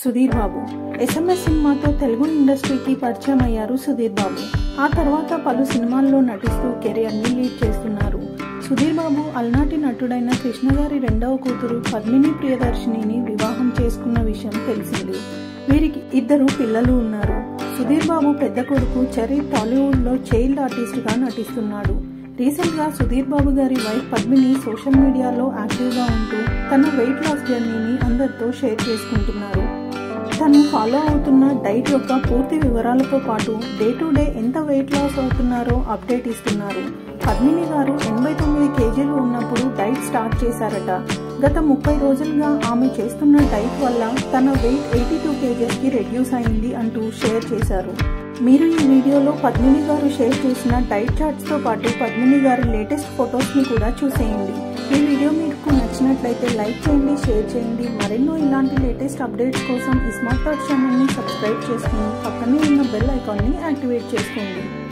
సుధీర్ బాబు SMS సినిమాతో తెలుగు ఇండస్ట్రీకి పరిచయం అయ్యారు సుధీర్ బాబు ఆ తర్వాత పలు సినిమాల్లో నటిస్తూ కెరియర్ని లీడ్ చేస్తున్నారు సుధీర్ బాబు అలనాటి నటుడైన కృష్ణ గారి రెండవ కూతురు పద్మిని ప్రియదర్శినిని వివాహం చేసుకున్న విషయం తెలిసింది వీరికి ఇద్దరు పిల్లలు ఉన్నారు సుధీర్ బాబు పెద్ద కొడుకు చరి టాలీవుడ్లో చైల్డ్ ఆర్టిస్ట్గా నటిస్తున్నాడు రీసెంట్గా సుధీర్ బాబు గారి వైఫ్ పద్మిని సోషల్ మీడియాలో యాక్టివ్గా ఉంటూ తన వెయిట్ లాస్ జర్నీని అందరితో షేర్ చేసుకుంటున్నారు తను ఫాలో అవుతున్న డైట్ యొక్క పూర్తి వివరాలతో పాటు డే టు డే ఎంత వెయిట్ లాస్ అవుతున్నారో అప్డేట్ ఇస్తున్నారు పద్మిని గారు ఎనభై తొమ్మిది కేజీలు ఉన్నప్పుడు డైట్ స్టార్ట్ చేశారట గత ముప్పై రోజులుగా ఆమె చేస్తున్న డైట్ వల్ల తన వెయిట్ ఎయిటీ టూ కేజెస్కి రెడ్యూస్ అయింది అంటూ షేర్ చేశారు మీరు ఈ వీడియోలో పద్మిని గారు షేర్ చేసిన డైట్ చార్ట్స్తో పాటు పద్మిని గారి లేటెస్ట్ ఫొటోస్ని కూడా చూసేయండి ఈ వీడియో మీకు నచ్చినట్లయితే లైక్ చేయండి షేర్ చేయండి మరెన్నో ఇలాంటి లేటెస్ట్ అప్డేట్స్ కోసం ఈ స్మార్ట్ థాట్ ఛానల్ని సబ్స్క్రైబ్ చేసుకుని పక్కనే ఉన్న బెల్ ఐకాన్ని యాక్టివేట్ చేసుకోండి